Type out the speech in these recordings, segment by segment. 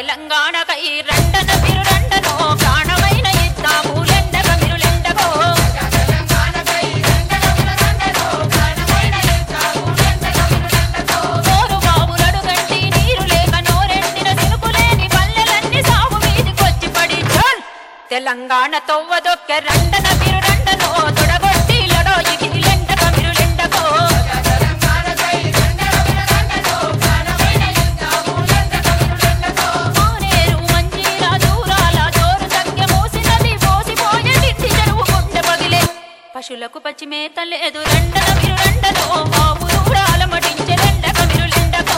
తెలంగాణకై రండన మీరు రండనో ప్రాణమైన ఇద్దాము లెండక మీరు లెండకో కోరు బాబులడు గంటి నీరు లేక నోరెండిన సినుకులేని పల్లెలన్నీ సాగు మీదికొచ్చి పడి చల్! తెలంగాణ తొవ్వదొక్క రండన మీరు రండనో తొడగొట్టి లడో ఇగిరి లెండక మీరు లెండకో మానేరు మంజీర దూరాల జోరు తగ్గ మోసినది మోసిపోయే నిండి చెరువు గుండె పగిలే పశులకు పచ్చి మేత లేదు రండన మీరు రండనో బాబు దూరాల మటించే లెండక మీరు లెండకో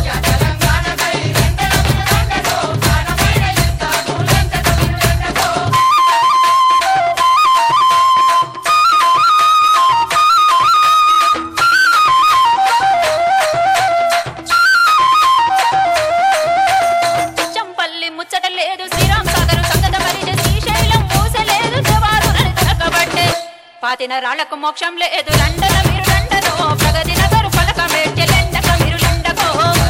చంపల్లి ముచ్చట లేదు శ్రీరామ్ సాగర్ సంగత పరిచ శ్రీశైలం మూసలేదు జవారు తనకబట్టే పాతిన రాళ్లకు మోక్షం లేదు లండన మీరు లండనో ప్రగతి నగరు పలక మేడ్చె లెండక మీరు లెండకో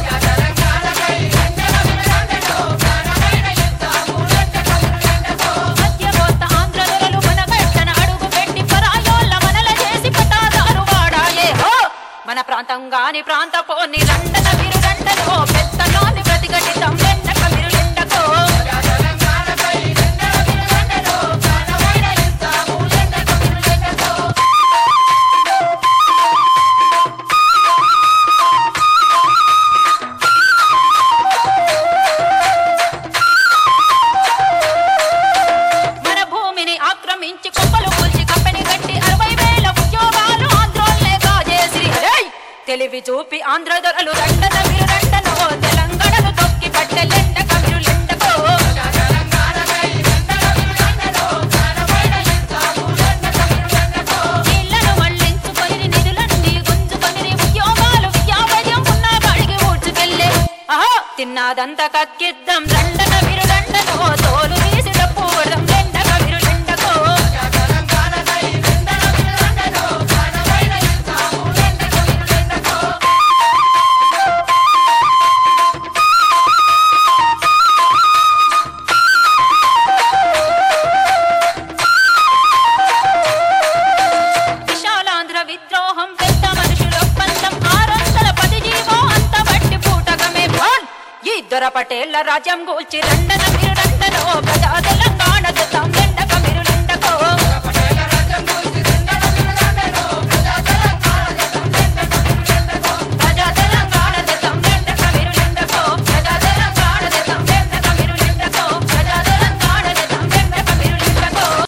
మధ్య కోస్త ఆంధ్ర దొరలు మన గట్టన అడుగు పెట్టి పరాయోళ్ళ మనల చేసి పతాదారు వాడాయే హో మన ప్రాంతం గాని ప్రాంత పోని లండన మీరు లండనో పెత్తలోని ప్రతిఘటితం లెండక మీరు లెండకో మన భూమిని ఆక్రమించి కుప్పలు కూల్చి కంపెనీ కట్టి అరవై వేల ఉద్యోగాలు ఆంధ్రోళ్ళే కాజేసి రేయ్! తెలివి చూపి ఆంధ్ర దొరలు రండన మీరు రండనో తెలంగాణను తొక్కి పట్టె లెండక మీరు లెండకో నీళ్లను మళ్లించుకొని నిధులన్నీ గుంజుకొని ఉద్యోగాలు విద్యావైద్యం ఉన్న కాడికి ఊడ్చుకెళ్ళే ఆహా తిన్నాదంతా కక్కిద్దాం రండన మీరు రండనో తోలు తీసి డప్పు కొడదాం లెండక మీరు లెండకో విశాలాంధ్ర విద్రోహం పెద్ద మనుషుల ఒప్పందం ఆరొందల పది జీవో అంత బట్టి పూటకమే భోన్ ఈ దొర పటేళ్ల రాజ్యం గూల్చి రండన మీరు